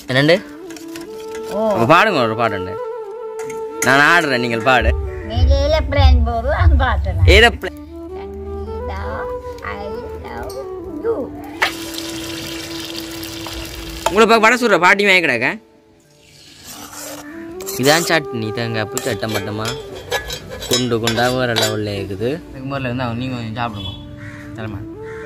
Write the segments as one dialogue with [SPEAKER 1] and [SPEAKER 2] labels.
[SPEAKER 1] என்னண்டு
[SPEAKER 2] ஓ
[SPEAKER 1] அப்ப பாடுங்க ஒரு பாடுண்டு நான் ஆடுறேன் நீங்கள் பாடு
[SPEAKER 2] மேலேல பிளான் போது நான் பார்த்தேன்
[SPEAKER 1] aeroplane
[SPEAKER 2] Sangeetha I love you
[SPEAKER 1] உங்களை பார்க்க பட சொல்கிற பாட்டி வாங்கி கிடக்க இதான் சட்னி தேங்காய் பூ சட்டம் பட்டமா குண்டு குண்டா வேற லெவலில் இருக்குது அதுக்கு முதல்ல இருந்தால் நீங்கள் கொஞ்சம் சாப்பிடுங்க தலைமா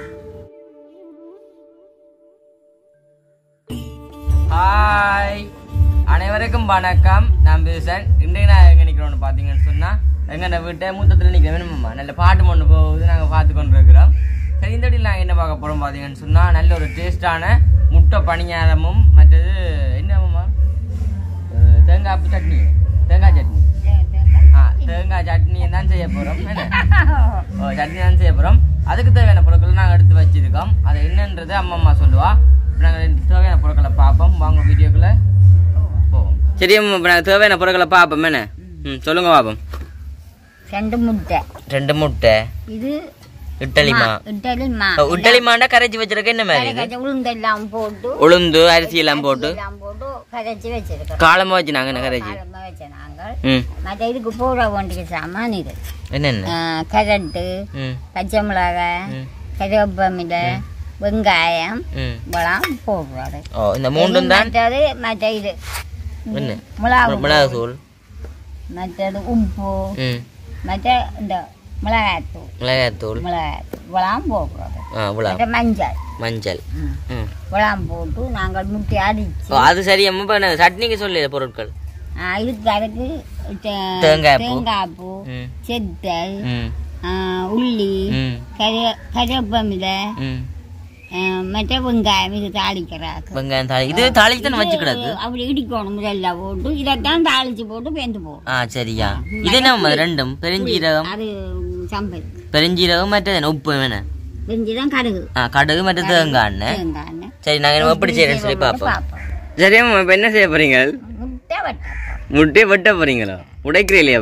[SPEAKER 1] ஹாய் அனைவருக்கும் வணக்கம் நான் பேசுகிறேன் இன்றைக்கு நான் எங்கே நிற்கிறோன்னு பார்த்தீங்கன்னு சொன்னால் எங்கள் வீட்டை மூத்தத்தில் நிற்க வேணுமாம்மா நல்ல பாட்டு ஒன்று போகுது நாங்கள் பார்த்து கொண்டு இருக்கிறோம் சரி இந்த வீட்டில் நாங்கள் என்ன பார்க்க போகிறோம் பார்த்தீங்கன்னு சொன்னால் நல்ல ஒரு டேஸ்டான முட்டை பணியாரமும் மற்றது என்னம்மா அஹ் தேங்காய் பூ சட்னி தேங்காய் சட்னி ஆ தேங்காய் சட்னி தான் செய்ய போகிறோம் என்ன ஓ சட்னி தான் செய்ய போகிறோம் அதுக்கு தேவையான பொருட்களை நாங்கள் எடுத்து வச்சிருக்கோம் அதை என்னன்றது அம்மா அம்மா சொல்லுவா இப்போ நாங்கள் தேவையான பொருட்களை பார்ப்போம் வாங்க வீடியோக்குள்ளே போவோம் சரி அம்மா இப்போ நாங்கள் தேவையான பொருட்களை பார்ப்போம் என்ன ம் சொல்லுங்க பார்ப்போம்
[SPEAKER 2] ரெண்டு முட்டை
[SPEAKER 1] ரெண்டு முட்டை
[SPEAKER 2] இது
[SPEAKER 1] இட்டலிமா
[SPEAKER 2] இட்டலி மா
[SPEAKER 1] இட்டலி மாண்டா கரைச்சி வச்சிருக்க என்ன மாதிரி இது
[SPEAKER 2] கரைச்சி உளுந்தெல்லாம் போட்டு
[SPEAKER 1] உளுந்து அரிசி எல்லாம் போட்டு
[SPEAKER 2] எல்லாம் போட்டு கரைச்சி வச்சிருக்கிறோம்
[SPEAKER 1] காலமாக வச்சு நாங்கள் என்ன கரைச்சி
[SPEAKER 2] காலமா வச்ச நாங்கள்
[SPEAKER 1] ம்
[SPEAKER 2] மற்ற இதுக்கு போட வேண்டிய சாமான் இது
[SPEAKER 1] என்னென்ன
[SPEAKER 2] ஆ, கரண்ட்டு
[SPEAKER 1] ம்
[SPEAKER 2] பச்சை மிளகாய்
[SPEAKER 1] ம்
[SPEAKER 2] கருவேப்பமில்லை வெங்காயம்
[SPEAKER 1] ம்
[SPEAKER 2] இப்பெல்லாம் போடுறது
[SPEAKER 1] ஓ இந்த மூன்றும் தான்
[SPEAKER 2] மற்றது மற்ற இது
[SPEAKER 1] என்ன
[SPEAKER 2] மிளகு
[SPEAKER 1] மிளகு தூள்
[SPEAKER 2] மற்றது உப்பு
[SPEAKER 1] ம்
[SPEAKER 2] மற்ற இந்த மிளகாய்த்தூள்
[SPEAKER 1] மிளகாய்த்தூள்
[SPEAKER 2] மிளகாய்த்தூள் இப்பெல்லாம் போடுறது
[SPEAKER 1] ஆ இவ்வளோ
[SPEAKER 2] மற்ற மஞ்சள்
[SPEAKER 1] மஞ்சள்
[SPEAKER 2] ம்.
[SPEAKER 1] ம்
[SPEAKER 2] இப்பெல்லாம் போட்டு நாங்கள் முட்டை அடிச்சு
[SPEAKER 1] ஓ அது சரி அம்மா இப்போ நான் சட்னிக்கு சொல்லு பொருட்கள்
[SPEAKER 2] ஆ, இதுக்கு அதுக்கு தே-
[SPEAKER 1] தேங்காய் பூ.
[SPEAKER 2] தேங்காய் பூ
[SPEAKER 1] ம்
[SPEAKER 2] செத்தல்
[SPEAKER 1] ம்
[SPEAKER 2] ஆ, உள்ளி
[SPEAKER 1] ம்
[SPEAKER 2] கரிய கருவேப்பமில்லை
[SPEAKER 1] ம்
[SPEAKER 2] ஆ, மற்ற வெங்காயம் இது தாளிக்கிறாங்க
[SPEAKER 1] வெங்காயம் தாளி இது தாளிக்கு தானே வச்சு கிடக்கு
[SPEAKER 2] அப்படி இடிக்கணும் முதல்ல போட்டு இதைத்தான் தாளிச்சு போட்டு பேந்து போகும்
[SPEAKER 1] ஆ சரியா இது என்ன ரெண்டும் பெருஞ்சீரகம்
[SPEAKER 2] அது சம்பல்
[SPEAKER 1] பெருஞ்சீரகம் மற்றது என்ன உப்பு வேணும்
[SPEAKER 2] வெஞ்சுதான் கடுகு
[SPEAKER 1] ஆ கடுகு மற்ற தேங்காய் எண்ணெய்
[SPEAKER 2] தேங்காய் எண்ணெய்.
[SPEAKER 1] சரி நாங்கள் எப்படி செய்யறேன்னு சொல்லி பார்ப்போம்
[SPEAKER 2] பார்ப்போம்
[SPEAKER 1] சரி அம்மா இப்போ என்ன செய்ய போறீங்க
[SPEAKER 2] முட்டை வட்டப்போம்
[SPEAKER 1] முட்டையை வெட்ட போறீங்களா உடைக்கிறீ இல்லையா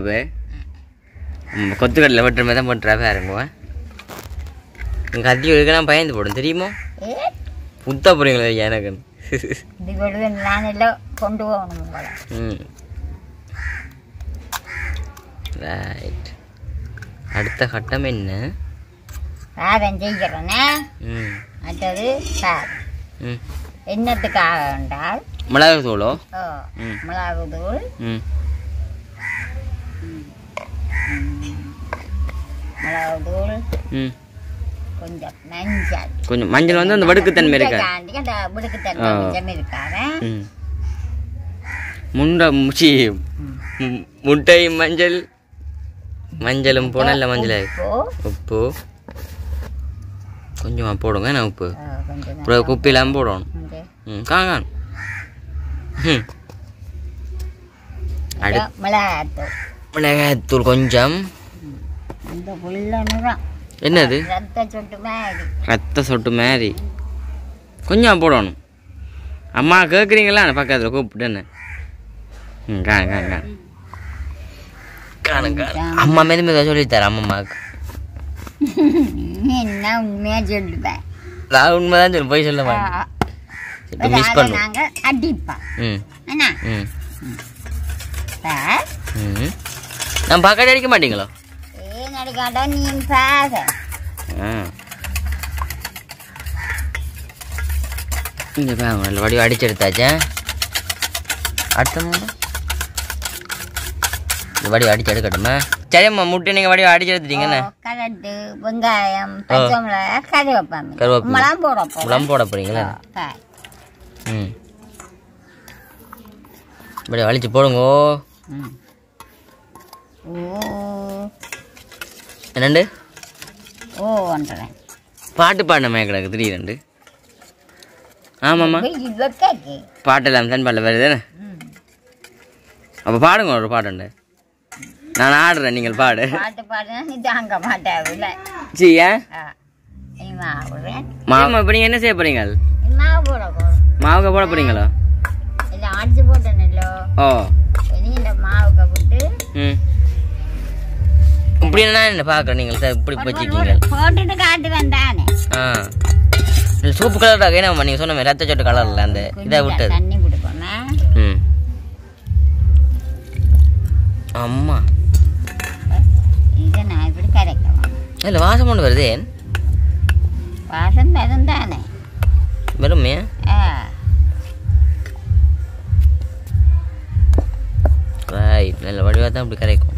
[SPEAKER 1] இப்போ கொத்துக்கடலை வெட்டுற மாதிரி தான் பண்ணுறா பாருங்க உங்கள் கத்தி எடுக்கலாம் பயந்து போடும் தெரியுமா
[SPEAKER 2] ஏ
[SPEAKER 1] புத்தா போறீங்களா ஐயா எனக்கு
[SPEAKER 2] இது கொடுத்து நான் எல்லாம் கொண்டு போகணும் போல
[SPEAKER 1] ம் ரைட் அடுத்த கட்டம் என்ன
[SPEAKER 2] சாதம் செய்கிறேனே
[SPEAKER 1] ம்
[SPEAKER 2] மற்றது சாதம்
[SPEAKER 1] ம்
[SPEAKER 2] என்னத்துக்காக என்றால்
[SPEAKER 1] மிளகு தூளோ
[SPEAKER 2] ஓ,
[SPEAKER 1] ம்.
[SPEAKER 2] மிளகு தூள்
[SPEAKER 1] ம்
[SPEAKER 2] மிளகு தூள்
[SPEAKER 1] ம்
[SPEAKER 2] கொஞ்சம் மஞ்சள்
[SPEAKER 1] கொஞ்சம் மஞ்சள் வந்து அந்த வடுக்குத்தன்மை இருக்கா
[SPEAKER 2] முட்டைக்காண்டி அந்த விடுக்குத்தன்மை
[SPEAKER 1] ஆ.
[SPEAKER 2] கொஞ்சம் இருக்காரு
[SPEAKER 1] ம் முண்டை முச்சி மு- முட்டை மஞ்சள் மஞ்சளும் போனல மஞ்சள்
[SPEAKER 2] உப்பு
[SPEAKER 1] உப்பு கொஞ்சமாக போடுங்க நான் உப்பு
[SPEAKER 2] ஆ, கொஞ்சம்
[SPEAKER 1] அப்புறம் குப்பிலாம் போடணும்
[SPEAKER 2] இந்த
[SPEAKER 1] ம் காங்கான் ம் அடுத்து
[SPEAKER 2] மிளகாத்தூள்
[SPEAKER 1] மிளகாய்த்தூள் கொஞ்சம்
[SPEAKER 2] இந்த புள்ள நிறம்
[SPEAKER 1] என்னது
[SPEAKER 2] ரத்த சொட்டு மாதிரி
[SPEAKER 1] ரத்த சொட்டு மாதிரி கொஞ்சம் போடணும் அம்மா கேட்குறீங்களா பக்கத்தில் கூப்பிட்டு என்ன ம் காணு காணு காணு காணு காணு அம்மா மெது மெதுவாக சொல்லித்தரேன் அம்மாவுக்கு
[SPEAKER 2] நீ என்ன உண்மையா சொல்லுவேன்
[SPEAKER 1] நான் உண்மைதான் சொல்லு போய் சொல்ல மாட்டேன் சரி மிஸ் பண்ணுவோம்
[SPEAKER 2] நாங்க அடிப்போம்
[SPEAKER 1] ம்
[SPEAKER 2] என்ன
[SPEAKER 1] ம்
[SPEAKER 2] சார்
[SPEAKER 1] ம் நான் பக்கத்து அடிக்க மாட்டீங்களோ
[SPEAKER 2] ஏன் அடிக்காட்டா நீ பாக
[SPEAKER 1] ஆ இங்கே பாருங்க நல்ல வடிவம் அடிச்செடுத்தாச்சே அடுத்த முறை இந்த வடிவம் அடிச்சு எடுக்கட்டுமா சரிம்மா முட்டை நீங்கள் வடிவம் அடிச்சு எடுத்துட்டீங்கண்ணே
[SPEAKER 2] கரட்டு வெங்காயம் பச்சை மிளகாய் கருவேப்பாங்க
[SPEAKER 1] கருவேப்பிலை.
[SPEAKER 2] உமெல்லாம் போட போறோம்
[SPEAKER 1] உளம் போட போறீங்களா
[SPEAKER 2] காய்.
[SPEAKER 1] ம் இப்படி வலிச்சு போடுங்கோ
[SPEAKER 2] ம். ஓ
[SPEAKER 1] என்னண்டு
[SPEAKER 2] ஓ ஒன்றேன்
[SPEAKER 1] பாட்டு பாடின கிடக்கு திடீரெண்டு ஆமாம்மா
[SPEAKER 2] இவக்கே
[SPEAKER 1] பாட்டெல்லாம் தான் பாடல வருது அப்போ பாடுங்க ஒரு பாட்டுண்டு நான் ஆடுறேன் நீங்கள் பாடு
[SPEAKER 2] பாட்டு பாடுனா நீ தாங்க மாட்டாவில்ல
[SPEAKER 1] சி ஏன்
[SPEAKER 2] நீ மாவுறேன்
[SPEAKER 1] மாமா இப்போ நீங்கள் என்ன செய்ய போறீங்க
[SPEAKER 2] மாவு போட போறோம்
[SPEAKER 1] மாவுக்கு போட போறீங்களோ
[SPEAKER 2] இல்லை அடிச்சு போட்டேனல்லோ
[SPEAKER 1] ஓ
[SPEAKER 2] இனி இந்த மாவுக்கு விட்டு
[SPEAKER 1] ம் இப்படி என்ன என்ன பார்க்குறேன் நீங்கள் சார் இப்படி வச்சுருக்கீங்க
[SPEAKER 2] போட்டுட்டு காட்டுவேன் தானே
[SPEAKER 1] ஆ இல்லை சூப்பு கலராக ஏன்னா நீங்கள் சொன்ன மாதிரி ரத்த சொட்டு கலரில் அந்த இதை விட்டது
[SPEAKER 2] தண்ணி கொடுக்கணும்
[SPEAKER 1] ம் அம்மா
[SPEAKER 2] இதை நான் இப்படி கரைக்கலாம்
[SPEAKER 1] இல்லை வாசம் ஒன்று வருது ஏன்
[SPEAKER 2] வாசம் வரும் தானே
[SPEAKER 1] வெறுமே
[SPEAKER 2] ஆ
[SPEAKER 1] ரைட் நல்ல வடிவாக தான் இப்படி கரைக்கும்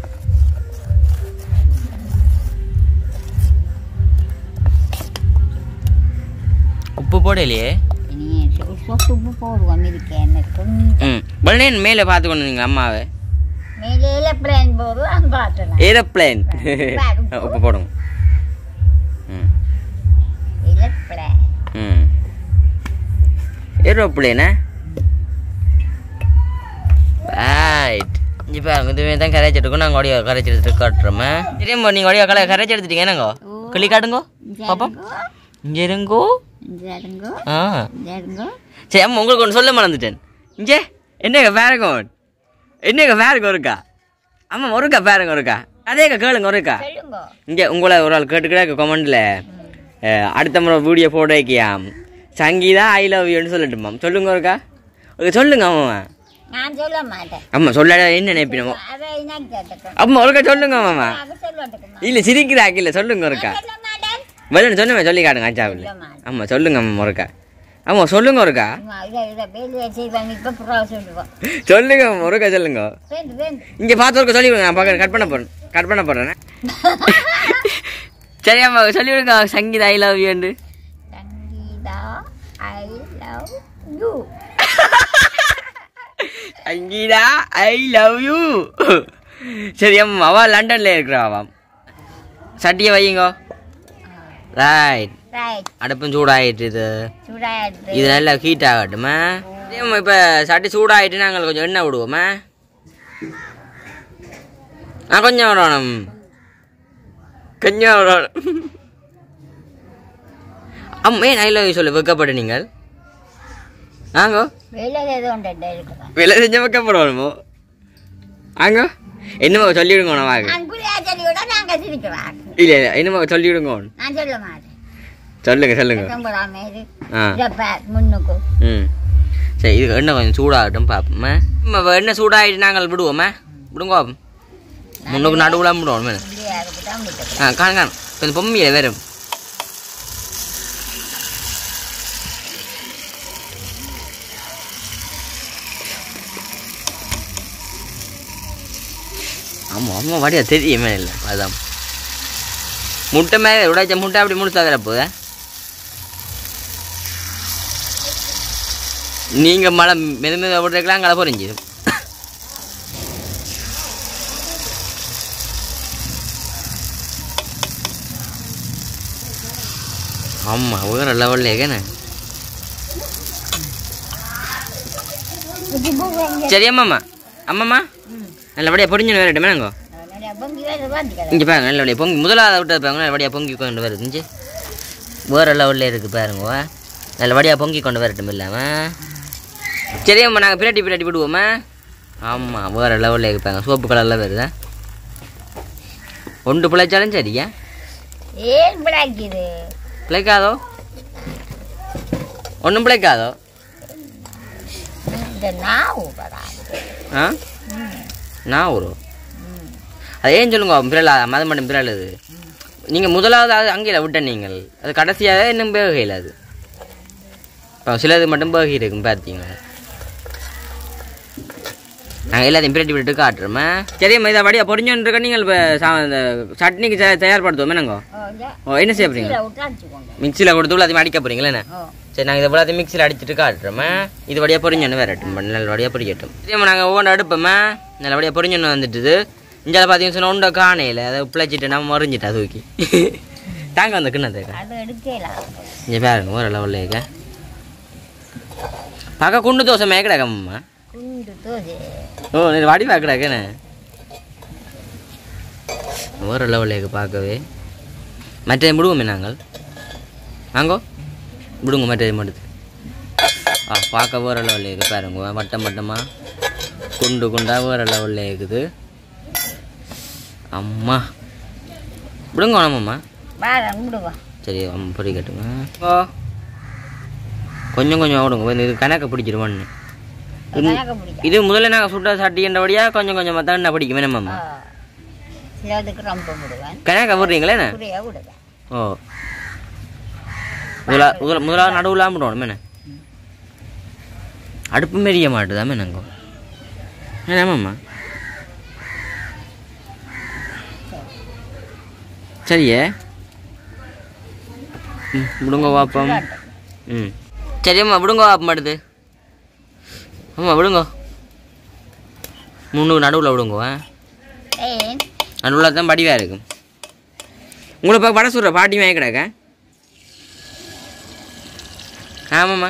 [SPEAKER 1] உப்பு போடலையே
[SPEAKER 2] இனி ஒரு சொட்டு உப்பு போடுவோம் இருக்கேன் கொஞ்சம்
[SPEAKER 1] ம் பலனேன் மேலே பார்த்து கொண்டு வந்தீங்க அம்மாவை
[SPEAKER 2] மேலேல பிளான் போடுவோம் பார்த்துலாம்
[SPEAKER 1] ஏரோப்ளேன் உப்பு போடுங்க ம்
[SPEAKER 2] இல்லை பிளான்
[SPEAKER 1] ம் ஏரோப்ளேனா ரைட் இப்போ இதுவே தான் கரைச்சி எடுக்கும் நாங்கள் வடிவா கரைச்சி எடுத்துட்டு காட்டுறோமே தெரியுமா நீங்கள் வடிவா கலை கரைச்சி எடுத்துட்டீங்க என்னங்கோ கிளி காட்டுங்கோ பாப்போம் இங்கே இருங்கோ
[SPEAKER 2] ஜருங்கோ
[SPEAKER 1] ஆ
[SPEAKER 2] ஜருங்கோ
[SPEAKER 1] சரி அம்மா உங்களுக்கு ஒன்று சொல்ல மறந்துட்டேன் இங்கே என்னங்க வேறங்க என்னங்க வேறங்க ஒருக்கா அம்மா ஒருக்கா வேறங்க ஒருக்கா அதேக்கா கேளுங்க ஒருக்கா
[SPEAKER 2] சொல்லுங்க
[SPEAKER 1] இங்கே உங்களை ஒரு ஆள் கேட்டுக்கிட்டே கமெண்டில் அடுத்த முறை வீடியோ போட்டோ வைக்கியாம் சங்கீதா ஐ லவ் யூன்னு சொல்லட்டுமாம் சொல்லுங்க ஒருக்கா ஒரு சொல்லுங்க அம்மா
[SPEAKER 2] நான் சொல்ல மாட்டேன்
[SPEAKER 1] அம்மா சொல்ல என்ன நினைப்பினமோ
[SPEAKER 2] அதை என்ன கேட்டுக்கோ
[SPEAKER 1] அம்மா ஒருக்கா சொல்லுங்க அம்மா
[SPEAKER 2] அது சொல்லட்டுக்குமா
[SPEAKER 1] இல்லை சிரிக்கிறாக்கு இல்லை சொல்லுங்க ஒருக்கா
[SPEAKER 2] சொல்ல மாட்டேன்
[SPEAKER 1] வெள்ளன்னு சொன்னமே சொல்லி காட்டுங்க அச்சாவில்
[SPEAKER 2] சொல்ல மாட்டேன்
[SPEAKER 1] அம்மா சொல்லுங்க அம்மா ஒருக்கா அம்மா சொல்லுங்க ஒருக்கா
[SPEAKER 2] அம்மா, இதை இதை வேலையை செய்வாங்க இப்போ புறா சொல்லுவோம்
[SPEAKER 1] சொல்லுங்க அம்மா ஒருக்கா சொல்லுங்க
[SPEAKER 2] வேண்டு வேண்டு
[SPEAKER 1] இங்கே பார்த்து ஒருக்கா சொல்லி விடுங்க நான் பார்க்க கட் பண்ண போகிறேன் கட் பண்ண போகிறேன் சரி அம்மா சொல்லி விடுங்க சங்கீதா ஐ லவ் யூன்னு
[SPEAKER 2] Sangeetha I love you
[SPEAKER 1] Sangeetha I love you சரி அம்மா அவ லண்டன்ல இருக்கிறா அவன் சட்டியை வையுங்க ரைட்
[SPEAKER 2] ரைட்
[SPEAKER 1] அடுப்பும் சூடாயிட்டு இது
[SPEAKER 2] சூடாயிடுது
[SPEAKER 1] இது நல்லா ஹீட் ஆகட்டுமா சரிம்மா இப்போ சட்டி சூடாயிட்டு நாங்கள் கொஞ்சம் எண்ணெய் விடுவோமா ஆ கொஞ்சம் விடணும் கொஞ்சம் விடணும் அம்மா ஏன் ஐ லவ் யூ சொல்லு வெக்கப்பட்டு நீங்கள் ஆங்கோ
[SPEAKER 2] வேலை ஏதோ ஒன்று இருக்குதான்
[SPEAKER 1] விலை செஞ்ச வெக்கப்படணுமோ ஆங்கோ என்னமோ சொல்லிவிடுங்க வாங்க
[SPEAKER 2] அங்குலியா சொல்லிவிட நாங்கள் சிரிக்கிறோம்
[SPEAKER 1] இல்லை இல்லை என்னமோ சொல்லிவிடுங்க
[SPEAKER 2] நான் சொல்ல மாட்டேன்
[SPEAKER 1] சொல்லுங்க சொல்லுங்க
[SPEAKER 2] கம்பராமே இது
[SPEAKER 1] ஆ
[SPEAKER 2] இதை பார் முன்னுக்கு
[SPEAKER 1] ம் சரி இது எண்ணெய் கொஞ்சம் சூடாகட்டும் பார்ப்போம்மா நம்ம எண்ணெய் சூடாகிட்டு நாங்கள் விடுவோம்மா விடுங்க முன்னுக்கு நடுவில் விடுவோம் மேலே
[SPEAKER 2] இப்படியா இருக்குதான் விட்டுக்கிறேன்
[SPEAKER 1] ஆ காணும் காணும் கொஞ்சம் பொம்மியில் வேறு ஆமாம் ஆமாம் வடியா தெரியுமே இல்லை அதான் முட்டை மேலே உடைச்ச முட்டை அப்படி முழுசா வேற போதா நீங்கள் மழை மெது மெதுவாக விட்றதுக்கெல்லாம் அங்கே பொறிஞ்சிடும் ஆமாம் வேறு லெவலில் ஏகண்ணே
[SPEAKER 2] இது போடுவாங்க
[SPEAKER 1] சரி அம்மாம்மா அம்மாம்மா நல்லபடியாக பொறிஞ்சு வரட்டுமே நாங்கோ
[SPEAKER 2] நிறைய பொங்கி வேறு பார்த்துக்கிறேன்
[SPEAKER 1] இங்கே பாருங்க நல்லபடியாக பொங்கி முதலாவது விட்டது பாருங்க நல்லபடியாக பொங்கி கொண்டு வருது இஞ்சி வேறு லெவலில் இருக்குது பாருங்க நல்லபடியாக பொங்கி கொண்டு வரட்டும் இல்லாமல் சரி அம்மா நாங்கள் பிரட்டி பிரட்டி விடுவோமா ஆமாம் வேறு லெவலில் இருப்பாங்க சோப்பு கலரில் வருதா ஒன்று பிழைச்சாலும் சரியா
[SPEAKER 2] ஏன் பிடாக்கிது
[SPEAKER 1] பிழைக்காதோ ஒன்றும் பிழைக்காதோ
[SPEAKER 2] இந்த நாவு படாது
[SPEAKER 1] ஆ நான் ஒரு அது ஏன் சொல்லுங்க பிறல் மதம் மட்டும் பிறல் அது நீங்கள் முதலாவது அது அங்கே விட்ட நீங்கள் அது கடைசியாக இன்னும் பேகையில் அது இப்போ சிலது மட்டும் பேகி இருக்கும் பார்த்தீங்க நாங்கள் எல்லாத்தையும் பிரட்டி விட்டு காட்டுறோமே சரிம்மா இதை வடியா பொறிஞ்சோன்றிருக்க நீங்கள் இப்போ சா இந்த சட்னிக்கு தயா- தயார்படுத்துவோமே நாங்கள்
[SPEAKER 2] ஓ இல்லை
[SPEAKER 1] ஓ என்ன செய்ய போறீங்க
[SPEAKER 2] கீழே விட்டாச்சுக்கோங்க
[SPEAKER 1] மிக்சியில் கொடுத்து எல்லாத்தையும் அடிக்க போறீங்களா என்ன
[SPEAKER 2] ஓ
[SPEAKER 1] சரி நாங்கள் இதை எல்லாத்தையும் மிக்சியில் அடிச்சுட்டு காட்டுறோமே இது வழியாக பொரிஞ்சொன்று வரட்டும் நல்ல வழியாக பொரியட்டும் இதே நாங்கள் ஒவ்வொன்று அடுப்போமே நல்ல வழியாக பொரிஞ்சொன்று வந்துட்டுது இங்கே பார்த்தீங்கன்னு சொன்னால் உண்டை காணையில் அதை பிழைச்சிட்டு நம்ம மறிஞ்சிட்டா தூக்கி தாங்க வந்து கிண்ணத்துக்கு
[SPEAKER 2] அது எடுக்கலாம்
[SPEAKER 1] இங்கே பாருங்க ஒரு லெவலில் இருக்க பார்க்க குண்டு தோசை மே கிடக்கம்மா
[SPEAKER 2] குண்டு தோசை
[SPEAKER 1] ஓ நீ வடிவா கிடக்குன்னு ஒரு லெவலில் இருக்கு பார்க்கவே மற்ற விடுவோமே நாங்கள் வாங்கோ விடுங்க மற்றது மட்டும் ஆ பார்க்க வேறு லெவலில் இருக்குது பாருங்க வட்டம் வட்டமாக குண்டு குண்டா வேறு லெவலில் இருக்குது அம்மா விடுங்க வேணாமம்மா
[SPEAKER 2] வாரம் விடுவோம்
[SPEAKER 1] சரி அம்மா பொறிக்கட்டுங்க ஓ கொஞ்சம் கொஞ்சம் விடுங்க இந்த இது கணக்கை பிடிச்சிருவான்னு
[SPEAKER 2] எனக்கு பிடிக்கும்
[SPEAKER 1] இது முதல்ல நாங்கள் சுட்ட சட்டின்றபடியா கொஞ்சம் கொஞ்சமாக தான் என்ன பிடிக்கும் என்னம்மா
[SPEAKER 2] ஆ. சிலதுக்கு ரொம்ப விடுவேன்
[SPEAKER 1] கணக்கா விடுறீங்களே என்ன
[SPEAKER 2] புரிய விடுவேன்
[SPEAKER 1] ஓ முதலா முதல முதலாவது நடுவில் போடணும் என்ன அடுப்பு மெரிய மாட்டுதாமே நாங்கள் என்னம்மா சரியே ம் விடுங்க வாப்பம் ம் சரியம்மா விடுங்க வாப்பம் அடுத்து ஆமாம் விடுங்க மூணு நடுவில் விடுங்க ஆ
[SPEAKER 2] ஏன்
[SPEAKER 1] நடுவில் தான் படிவாக இருக்கும் உங்களை பார்க்க வடை சுடுற பாட்டி வாங்கி கிடக்க ஆமாம்மா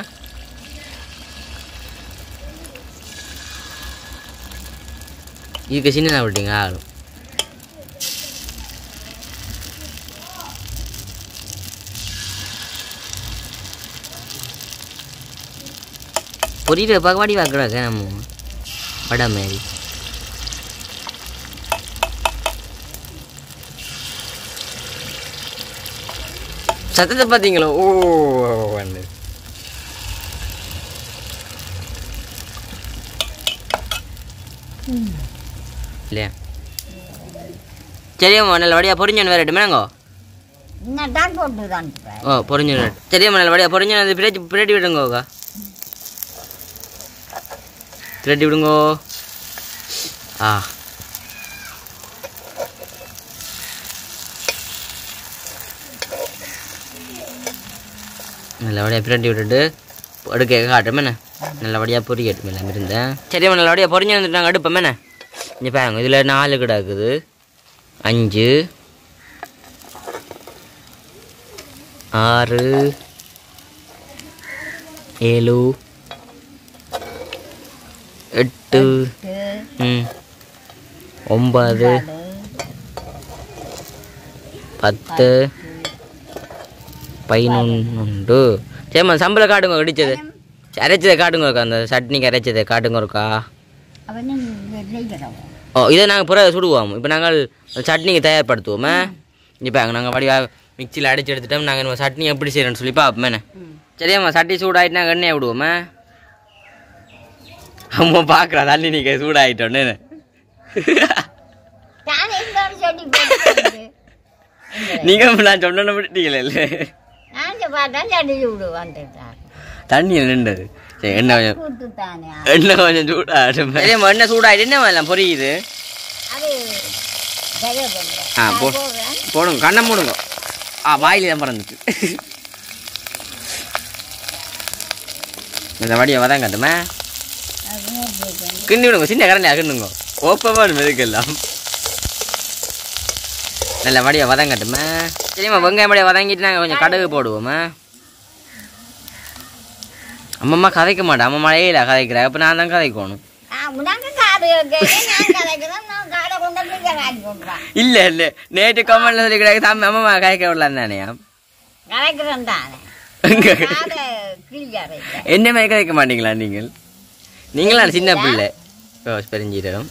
[SPEAKER 1] இதுக்கு சின்ன விட்டீங்க ஆகணும் பொரியல பார்க்க வாடி வாக்குறாங்க நம்ம வடை மாதிரி சத்தத்தை பார்த்தீங்களோ ஓ வந்து இல்லையா சரியம்மா நல்லபடியாக பொறிஞ்சன் வேற எடுமேங்கோ
[SPEAKER 2] இன்னும் தான் போட்டு தான் இருப்பேன்.
[SPEAKER 1] ஓ பொறிஞ்சன் சரியம்மா நல்லபடியாக பொறிஞ்சன் அது பிரட்டி பிரட்டி விடுங்கோக்கா பிரட்டி விடுங்கோ ஆ நல்லபடியாக பிரட்டி விட்டுட்டு அடுக்க காட்டுமே என்ன நல்லபடியாக பொறிக்கட்டும் எல்லாம் இருந்தேன் சரியம்மா நல்லபடியாக பொறிஞ்சு வந்துட்டு நாங்கள் அடுப்போமே என்ன இங்கே பாருங்க இதில் நாலு கிடக்குது அஞ்சு ஆறு ஏழு எட்டு
[SPEAKER 2] இது,
[SPEAKER 1] ம் ஒன்பது
[SPEAKER 2] அது,
[SPEAKER 1] பத்து பதினொன்று சரிம்மா சம்பளம் காட்டுங்க இடிச்சது அரைச்சதை காட்டுங்க இருக்கா அந்த சட்னிக்கு அரைச்சதை காட்டுங்க இருக்கா
[SPEAKER 2] அவனு நெய்கிறவன்
[SPEAKER 1] ஓ இதை நாங்கள் புற சுடுவோம் இப்போ நாங்கள் சட்னிக்கு தயார்படுத்துவோமே இப்போ அங்கே நாங்கள் வடிவாக மிக்சியில் அடிச்சு எடுத்துட்டோம் நாங்கள் நம்ம சட்னி எப்படி செய்கிறோன்னு சொல்லி பார்ப்போமே சரியாம்மா சட்டி சூடாயிட்டு நாங்கள் எண்ணெய் விடுவோமே அம்மா பார்க்குறா தண்ணி நீங்கள் சூடாயிட்டோன்னு
[SPEAKER 2] நான் எங்க ஒரு செடி போட்டு
[SPEAKER 1] நீங்கள் நான் சொன்ன விட்டீங்களே
[SPEAKER 2] நான் பார்த்தா செடி விடுவான்
[SPEAKER 1] தண்ணியில் நின்றது சரி எண்ணெய் கொஞ்சம்
[SPEAKER 2] கூட்டு தானே
[SPEAKER 1] எண்ணெய் கொஞ்சம் சூடாகட்டும் சரியாம்மா எண்ணெய் சூடாயிட்டு என்ன எல்லாம் பொரியுது
[SPEAKER 2] அது கருவேப்பிலை.
[SPEAKER 1] ஆ,
[SPEAKER 2] நான்
[SPEAKER 1] போ.
[SPEAKER 2] போடுறேன்.
[SPEAKER 1] போடுங்க கண்ணை மூடுங்க ஆ வாயில தான் பறந்துச்சு இந்த வடியை வதம் கட்டுமே
[SPEAKER 2] அது போட்டு.
[SPEAKER 1] கிண்டி விடுங்க சின்ன கரண்டி அகண்டுங்க ஓப்பமாக மெதுக்கெல்லாம் நல்ல வடியை வதம் கட்டுமே சரிம்மா வெங்காயம் வடியை வதங்கிட்டு நாங்கள் கொஞ்சம் கடுகு போடுவோமே அம்மம்மா கதைக்க மாட்டேன் அம்மா மழையில கதைக்கிறேன் அப்போ நான் தான் கதைக்கணும்
[SPEAKER 2] ஆ, உனக்கு காடு கேட்கிறேன், நான் கதைக்கிறேன், நான் காடை கொண்டு வந்து இங்க காட்டி கொண்டுறேன்.
[SPEAKER 1] இல்லை இல்லை நேற்று கமெண்ட்ல சொல்லி கிடையாது தம்பி அம்மா கதைக்க விடலாம் தானே
[SPEAKER 2] கதைக்கிறேன் தானே.
[SPEAKER 1] எங்க?
[SPEAKER 2] காடை கிழியாரு இல்லை.
[SPEAKER 1] என்ன மாதிரி கதைக்க மாட்டீங்களா நீங்கள் நீங்களா சின்ன பிள்ளை ஓ பெருஞ்சீரகம்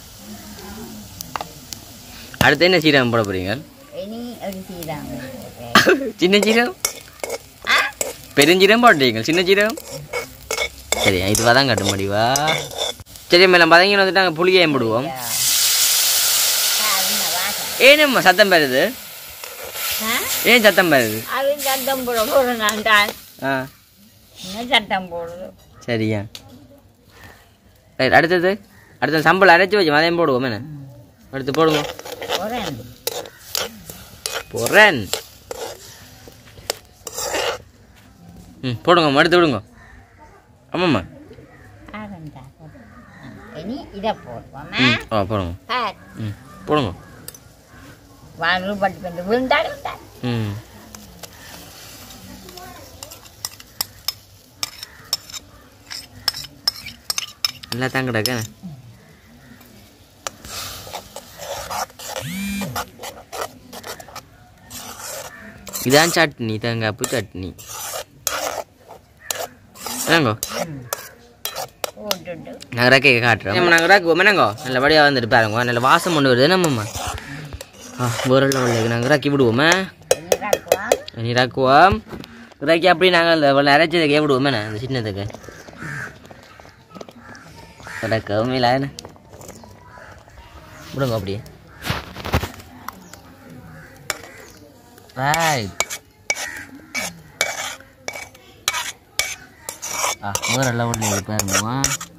[SPEAKER 1] அடுத்து என்ன சீரகம் போட போறீங்க
[SPEAKER 2] இனி ஒரு சீரகம் போடுறேன்.
[SPEAKER 1] சின்ன சீரகம்
[SPEAKER 2] ஆ?
[SPEAKER 1] பெருஞ்சீரகம் போட்டீங்க சின்ன சீரகம் சரி இது வதம் கட்ட முடிவா சரி மேலே பதங்கி வந்துட்டு நாங்கள் புளியையும் போடுவோம்
[SPEAKER 2] ஆ, அதுங்க வாசம்.
[SPEAKER 1] ஏனம்மா சத்தம் பெறுது
[SPEAKER 2] ஆ?
[SPEAKER 1] ஏன் சத்தம் பெறுது
[SPEAKER 2] அது சட்டம் போட போடுறேன் நான் தான்.
[SPEAKER 1] ஆ
[SPEAKER 2] இன்னும் சட்டம் போடுது
[SPEAKER 1] சரியா ரைட் அடுத்தது அடுத்தது சம்பளம் அரைச்சி வச்சு அதையும் போடுவோம் என்ன அடுத்து போடுங்க
[SPEAKER 2] போடுறேன்
[SPEAKER 1] போடுறேன் ம் போடுங்க எடுத்து விடுங்க ஆமாம்மா
[SPEAKER 2] ஆரண்டா இனி இதை போடுவோமா
[SPEAKER 1] ம் ஆ போடுங்க
[SPEAKER 2] பார்
[SPEAKER 1] ம் போடுங்க
[SPEAKER 2] வாழ்வு பட்டு கொண்டு விழுந்தாலும் தான்
[SPEAKER 1] ம் நல்லா தான் கிடக்க இதான் சட்னி தேங்காய்ப்பு சட்னி என்னங்கோ
[SPEAKER 2] போட்டுட்டு
[SPEAKER 1] நாங்கள் ரக்கையை காட்டுறோம் நாங்கள் ரக்குவோம் என்னங்கோ நல்லபடியாக வந்துட்டு பாருங்க நல்ல வாசம் கொண்டு வருது நம்மம்மா ஆ ஒரு லெவலில் நாங்கள் ரக்கி விடுவோமே
[SPEAKER 2] இறக்குவோம்
[SPEAKER 1] நீ ரக்குவோம் ரக்கி அப்படி நாங்கள் அந்த அரைச்சதுக்கே விடுவோமே அந்த சின்னதுக்கு நடக்கவும் இல்லை என்ன விடுங்க அப்படியே ரைட் ஆ வேற லெவலில் இது பாருங்கம்மா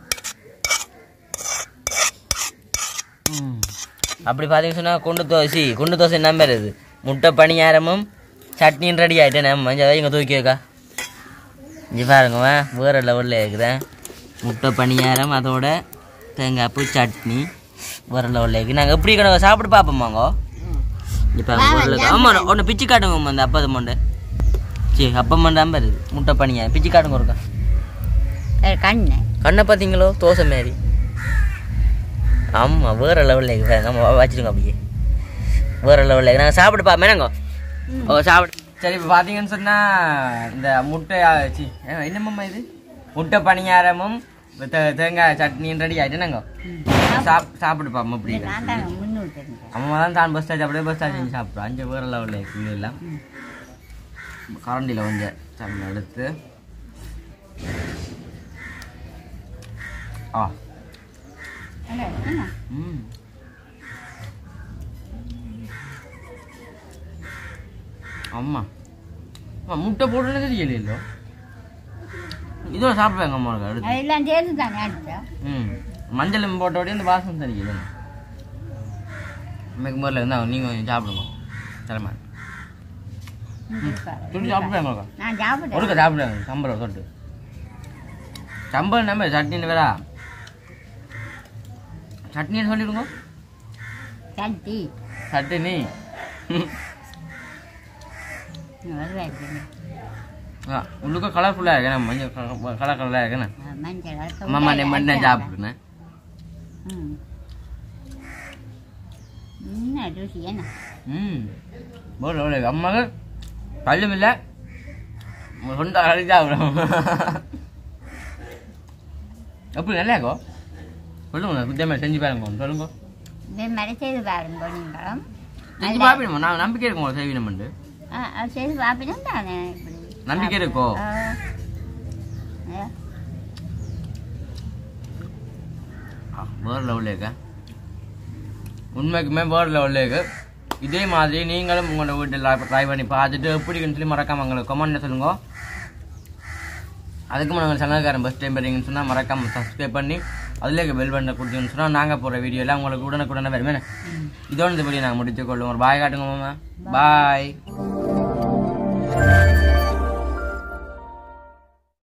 [SPEAKER 1] ம். அப்படி பார்த்தீங்கன்னு சொன்னால் குண்டு தோசை குண்டு தோசை என்ன பேர் இது முட்டை பணியாரமும் சட்னியும் ரெடி ஆகிட்டேன் நம்ம மஞ்சள் இங்கே தூக்கி வைக்கா இங்கே பாருங்கம்மா வேறு லெவலில் இருக்கிறேன் முட்டை பணியாரம் அதோட தேங்காய் பூ சட்னி வேறு லெவலில் இருக்குது நாங்கள் எப்படி கணக்கு சாப்பிட்டு பார்ப்போமாங்க இப்போ ஆமாம் ஒன்று பிச்சு காட்டுங்க அந்த அப்பது மண்டை சரி அப்பம் மண்டை வருது முட்டை பணியாரம் பிச்சு காட்டுங்க ஒருக்கா
[SPEAKER 2] ஒரு கண்ணு
[SPEAKER 1] கண்ணை பார்த்தீங்களோ தோசை மாரி ஆமாம் வேறு லெவலில் இருக்குது நம்ம வச்சுருங்க அப்படியே வேறு லெவலில் இருக்குது நாங்கள் சாப்பிட்டு பார்ப்போம் ஓ சாப்பிடு சரி இப்போ பார்த்தீங்கன்னு சொன்னால் இந்த முட்டை சி என்னம்மா இது முட்டை பணியாரமும் தே- தேங்காய் சட்னியும் ரெடி ஆகிட்டு நாங்கள் சாப் சாப்பிட்டு பார்ப்போம் அப்படி
[SPEAKER 2] நான் தான் முன்னூற்றி இருந்தேன்
[SPEAKER 1] அம்மா தான் தான் பஸ் ஸ்டாண்ட் அப்படியே பஸ் ஸ்டாண்ட் செஞ்சு சாப்பிட்றோம் அஞ்சு வேறு லெவலில் இருக்குது எல்லாம் கரண்டியில் கொஞ்சம் சட்னி எடுத்து ஆ ம் அம்மா அம்மா முட்டை போட்டுன்னு தெரியலையோ இதோட சாப்பிடுவாங்க அம்மா அடுத்து
[SPEAKER 2] அதெல்லாம் சேர்த்து தானே அடிச்சா
[SPEAKER 1] ம் மஞ்சள் போட்டோடய இந்த வாசம் தெரியல இன்னைக்கு முதல்ல இருந்தால் நீங்கள் கொஞ்சம் சாப்பிடுங்க தலைமா துணி சாப்பிடுவாங்க
[SPEAKER 2] நான் சாப்பிட்டேன்
[SPEAKER 1] ஒருக்க சாப்பிடுவாங்க சம்பளம் தொட்டு சம்பளம் நம்ம சட்னின்னு வேறா சட்னின்னு சொல்லிடுங்க
[SPEAKER 2] சட்டி
[SPEAKER 1] சட்னி
[SPEAKER 2] வருவாரு
[SPEAKER 1] ஆ உள்ளுக்க கலர்ஃபுல்லாக இருக்கேன் மஞ்சள் கலர் கலராக இருக்கேன்
[SPEAKER 2] மஞ்சள்
[SPEAKER 1] அம்மா நான் மட்டும் சாப்பிட்டுனேன்
[SPEAKER 2] ம் என்ன ருசி என்ன
[SPEAKER 1] ம் போல போல அம்மாக்கு பல்லும் இல்லை சொந்த அழகு சாப்பிடும் எப்படி நல்லா இருக்கோ சொல்லுங்க புத்தியமாக செஞ்சு பாருங்க சொல்லுங்க
[SPEAKER 2] இதே மாதிரி செய்து பாருங்க நீங்களும்
[SPEAKER 1] செஞ்சு பார்ப்பீங்க நான் நம்பிக்கை இருக்கும் உங்களை செய்வீனம்ண்டு
[SPEAKER 2] ஆ அது செய்து பார்ப்பினும் தானே இப்படி
[SPEAKER 1] நம்பிக்கை இருக்கோ
[SPEAKER 2] ஆ. ஆ.
[SPEAKER 1] வேறு லெவலில் இருக்க உண்மைக்குமே வேறு லெவலில் இருக்கு இதே மாதிரி நீங்களும் உங்களோட வீட்டில் ட்ரை பண்ணி பார்த்துட்டு எப்படின்னு சொல்லி மறக்காம எங்களுக்கு கமெண்ட்ல சொல்லுங்க அதுக்கு நாங்கள் சங்கக்காரன் பஸ் டைம் வரீங்கன்னு சொன்னால் மறக்காம சப்ஸ்கிரைப் பண்ணி அதில் பெல் பண்ண கொடுத்தீங்கன்னு சொன்னால் நாங்கள் போகிற வீடியோலாம் உங்களுக்கு உடனுக்குடனே வருமே இதோட இந்த வீடியோ நாங்கள் முடித்துக்கொள்ளுவோம் ஒரு பாய் காட்டுங்க மாமா பாய்